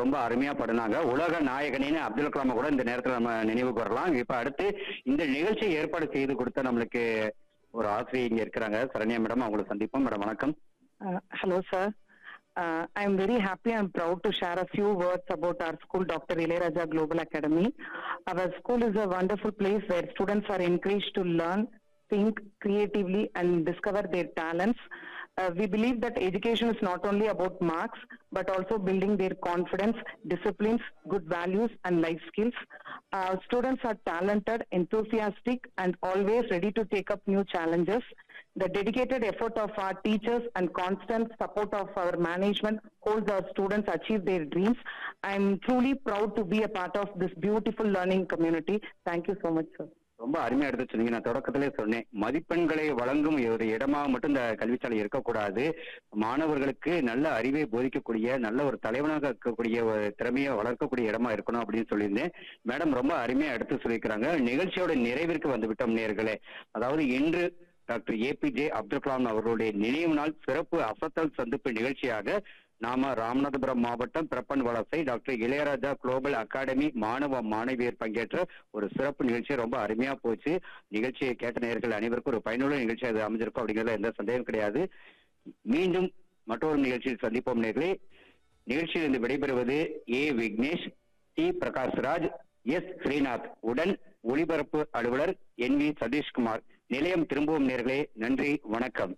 ரொம்ப அருமையா பாடினாங்க உலக நாயகனின்னு அப்துல் கலாம கூட இந்த நேரத்துல நம்ம நினைவுக்கு வரலாம் இப்ப அடுத்து இந்த நிகழ்ச்சியை ஏற்பாடு செய்து கொடுத்த நம்மளுக்கு ஒரு ஆசிரியர் இங்க இருக்கிறாங்க சரண்யா மேடம் அவங்களை சந்திப்போம் மேடம் வணக்கம் Uh, hello, sir. Uh, I'm very happy and proud to share a few words about our school, Dr. Ilayaraja Global Academy. Our school is a wonderful place where students are encouraged to learn, think creatively, and discover their talents. Uh, we believe that education is not only about marks, but also building their confidence, disciplines, good values, and life skills. Our students are talented, enthusiastic, and always ready to take up new challenges. The dedicated effort of our teachers and constant support of our management holds our students achieve their dreams. I'm truly proud to be a part of this beautiful learning community. Thank you so much, sir. ரொம்ப அருமையா எடுத்து சொன்னீங்க நான் தொடக்கத்திலே சொன்னேன் மதிப்பெண்களை வழங்கும் ஒரு இடமா மட்டும் இந்த கல்விச்சாலை இருக்கக்கூடாது மாணவர்களுக்கு நல்ல அறிவை போதிக்கக்கூடிய நல்ல ஒரு தலைவனாக இருக்கக்கூடிய ஒரு திறமையை வளர்க்கக்கூடிய இடமா இருக்கணும் அப்படின்னு சொல்லியிருந்தேன் மேடம் ரொம்ப அருமையா எடுத்து சொல்லியிருக்கிறாங்க நிகழ்ச்சியோட நிறைவிற்கு வந்துவிட்டோம் நேர்களே அதாவது இன்று டாக்டர் ஏபிஜே அப்துல் கலாம் அவர்களுடைய நினைவு நாள் சிறப்பு அசத்தல் சந்திப்பு நிகழ்ச்சியாக நாம ராமநாதபுரம் மாவட்டம் பிரப்பன் வலசை டாக்டர் இளையராஜா குளோபல் அகாடமி மாணவ மாணவியர் பங்கேற்ற ஒரு சிறப்பு நிகழ்ச்சி ரொம்ப அருமையா போச்சு நிகழ்ச்சியை கேட்ட நேர்கள் அனைவருக்கும் ஒரு பயனுள்ள நிகழ்ச்சி அது அமைஞ்சிருக்கும் அப்படிங்கிறதுல எந்த சந்தேகம் கிடையாது மீண்டும் மற்றொரு நிகழ்ச்சியில் சந்திப்போம் நேர்களே நிகழ்ச்சியிலிருந்து விடைபெறுவது A Vignesh D Prakashraj S Srinath உடன் ஒளிபரப்பு அலுவலர் என் வி சதீஷ்குமார் நிலையம் திரும்பும் நேர்களே நன்றி வணக்கம்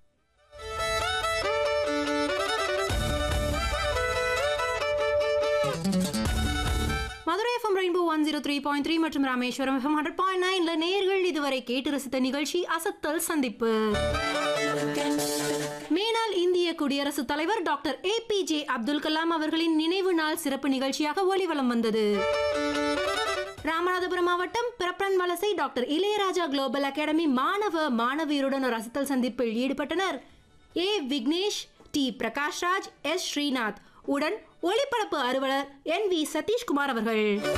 Madurai FM rainbow one zero three point three மற்றும் ராமேஸ்வரம் எஃப்எம் ஹண்ட்ரட் பாயிண்ட் நைன்ல நேர்கள் இதுவரை கேட்டு ரசித்த நிகழ்ச்சி அசத்தல் சந்திப்பு மேனாள் இந்திய குடியரசுத் தலைவர் doctor A P J Abdul Kalam அவர்களின் நினைவு நாள் சிறப்பு நிகழ்ச்சியாக ஒளிவலம் வந்தது ராமநாதபுரம் மாவட்டம் பிரப்பன் வலசை டாக்டர் இளையராஜா குளோபல் அகாடமி மாணவ மாணவியருடன் ஒரு அசத்தல் சந்திப்பில் ஈடுபட்டனர் A Vignesh D Prakashraj S Srinath உடன் ஒளிபரப்பு அலுவலர் என் வி சதீஷ்குமார் அவர்கள்